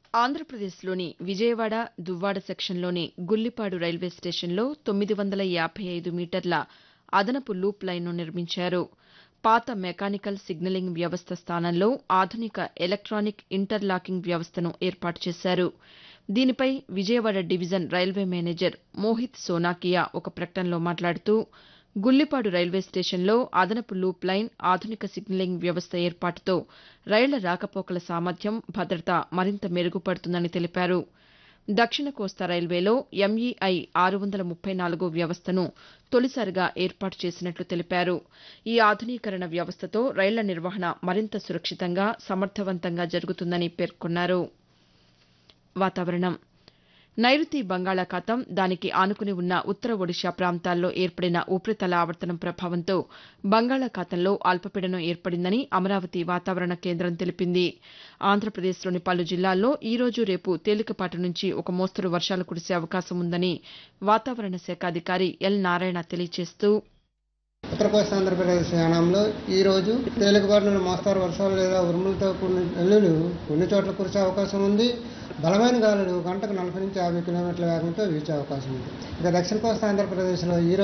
ఆంధ్రప్రదేశ్లోని విజయవాడ దువ్వాడ సెక్షన్లోని గుల్లిపాడు రైల్వే స్టేషన్లో తొమ్మిది వందల యాబై ఐదు మీటర్ల అదనపు లూప్ లైన్ను నిర్మించారు పాత మెకానికల్ సిగ్నలింగ్ వ్యవస్థ స్థానంలో ఆధునిక ఎలక్టానిక్ ఇంటర్ లాకింగ్ వ్యవస్థను ఏర్పాటు చేశారు దీనిపై Vijayawada division railway manager Mohit Sonakia ఒక ప్రకటనలో మాట్లాడుతూ గుల్లిపాడు రైల్వే స్టేషన్లో అదనపు లూప్ లైన్ ఆధునిక సిగ్నలింగ్ వ్యవస్థ ఏర్పాటుతో రైళ్ల రాకపోకల సామర్థ్యం భద్రత మరింత మెరుగుపడుతుందని తెలిపారు దక్షిణ కోస్తా రైల్వేలో ఎంఈఐ ఆరు వందల ముప్పై నాలుగు వ్యవస్థను తొలిసారిగా ఏర్పాటు చేసినట్లు తెలిపారు ఈ ఆధునీకరణ వ్యవస్థతో రైళ్ల నిర్వహణ మరింత సురక్షితంగా సమర్థవంతంగా జరుగుతుందని పేర్కొన్నారు వాతావరణం నైరుతి బంగాళాఖాతం దానికి ఆనుకుని ఉన్న ఉత్తర ఒడిషా ప్రాంతాల్లో ఏర్పడిన ఉపరితల ఆవర్తనం ప్రభావంతో బంగాళాఖాతంలో అల్పపీడనం ఏర్పడిందని అమరావతి వాతావరణ కేంద్రం తెలిపింది ఆంధ్రప్రదేశ్లోని పలు జిల్లాల్లో ఈ రోజు రేపు తేలికపాటి నుంచి ఒక మోస్తరు వర్షాలు కురిసే అవకాశం ఉందని వాతావరణ శాఖ అధికారి ఎల్ నారాయణ తెలియజేస్తూ ఉత్తర కోస్తా ఆంధ్రప్రదేశ్ యానంలో ఈ రోజు తేలికపాటి నుండి మోస్తారు వర్షాలు లేదా ఉరుములతో కూడిన జల్లులు కొన్ని చోట్ల కురిసే అవకాశం ఉంది బలమైన గాలులు గంటకు నలభై నుంచి యాభై కిలోమీటర్ల వేగంతో వీచే అవకాశం ఉంది ఇక దక్షిణ కోస్తా ఆంధ్రప్రదేశ్లో ఈ